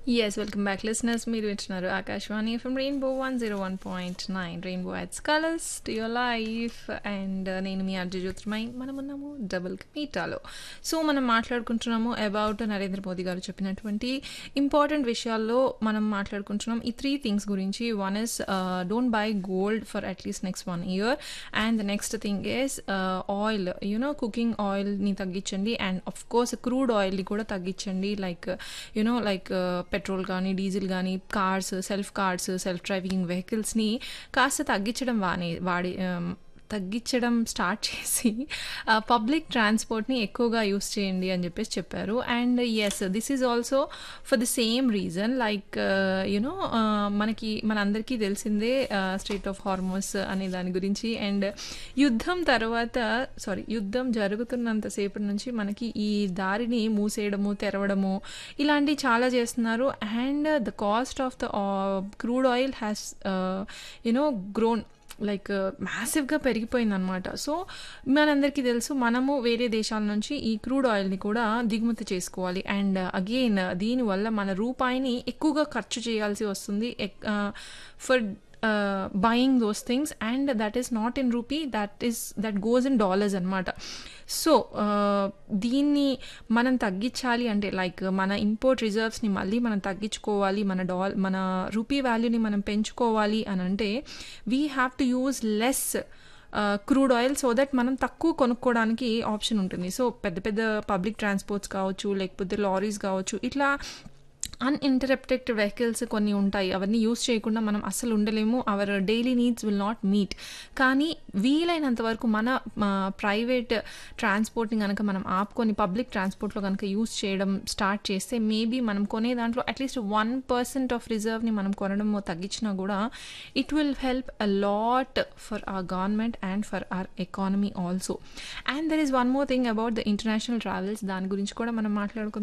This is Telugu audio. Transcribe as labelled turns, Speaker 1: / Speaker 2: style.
Speaker 1: ఎస్ వెల్కమ్ బ్యాక్ లిసనర్స్ మీరు వింటున్నారు Akashvani from rainbow one zero one point nine rainbow adds colours to your life and నేను మీ అర్జు జ్యోతిర్మై మనం ఉన్నాము డబుల్ మీటాలో సో మనం మాట్లాడుకుంటున్నాము అబౌట్ నరేంద్ర మోదీ గారు చెప్పినటువంటి ఇంపార్టెంట్ విషయాల్లో మనం మాట్లాడుకుంటున్నాం ఈ త్రీ థింగ్స్ గురించి one is don't buy gold for at least next one year and the next thing is oil you know cooking ఆయిల్ని తగ్గించండి అండ్ ఆఫ్ కోర్స్ క్రూడ్ ఆయిల్ని కూడా తగ్గించండి లైక్ యూనో లైక్ పెట్రోల్ కానీ డీజిల్ కానీ cars self cars self driving వెహికల్స్ని కాస్త తగ్గించడం వానే వాడి తగ్గించడం స్టార్ట్ చేసి పబ్లిక్ ట్రాన్స్పోర్ట్ని ఎక్కువగా యూస్ చేయండి అని చెప్పేసి చెప్పారు and yes this is also for the same reason like you know మనందరికీ తెలిసిందే స్టేట్ ఆఫ్ హార్మోస్ అనే దాని గురించి అండ్ యుద్ధం తర్వాత సారీ యుద్ధం జరుగుతున్నంతసేపటి నుంచి మనకి ఈ దారిని మూసేయడము తెరవడము ఇలాంటివి చాలా చేస్తున్నారు and the cost of the crude oil has you know grown like మ్యాసివ్గా పెరిగిపోయింది అనమాట సో మనందరికీ తెలుసు మనము వేరే దేశాల నుంచి ఈ క్రూడ్ ఆయిల్ని కూడా దిగుమతి చేసుకోవాలి అండ్ అగైన్ దీనివల్ల మన రూపాయిని ఎక్కువగా ఖర్చు చేయాల్సి వస్తుంది for buying those things and that is not in rupee that is that goes in dollars అనమాట సో దీన్ని మనం తగ్గించాలి అంటే లైక్ మన ఇంపోర్ట్ రిజర్వ్స్ని మళ్ళీ మనం తగ్గించుకోవాలి మన డాల్ మన రూపీ వాల్యూని మనం పెంచుకోవాలి అని అంటే we have to use less crude oil so that మనం తక్కువ కొనుక్కోవడానికి ఆప్షన్ ఉంటుంది సో పెద్ద పెద్ద పబ్లిక్ ట్రాన్స్పోర్ట్స్ కావచ్చు లేకపోతే లారీస్ కావచ్చు ఇట్లా అన్ఇంటరప్టెడ్ వెహికల్స్ కొన్ని ఉంటాయి అవన్నీ యూస్ చేయకుండా మనం అస్సలు ఉండలేము our daily needs will not meet కానీ వీలైనంత వరకు మన ప్రైవేట్ ట్రాన్స్పోర్ట్ని కనుక మనం ఆపుకొని పబ్లిక్ ట్రాన్స్పోర్ట్లో కనుక యూస్ చేయడం స్టార్ట్ చేస్తే మేబీ మనం కొనే దాంట్లో అట్లీస్ట్ వన్ పర్సెంట్ ఆఫ్ రిజర్వ్ని మనం కొనడం తగ్గించినా కూడా it will help a lot for our government and for our economy also and there is one more thing about the international travels దాని గురించి కూడా మనం మాట్లాడుకుందాం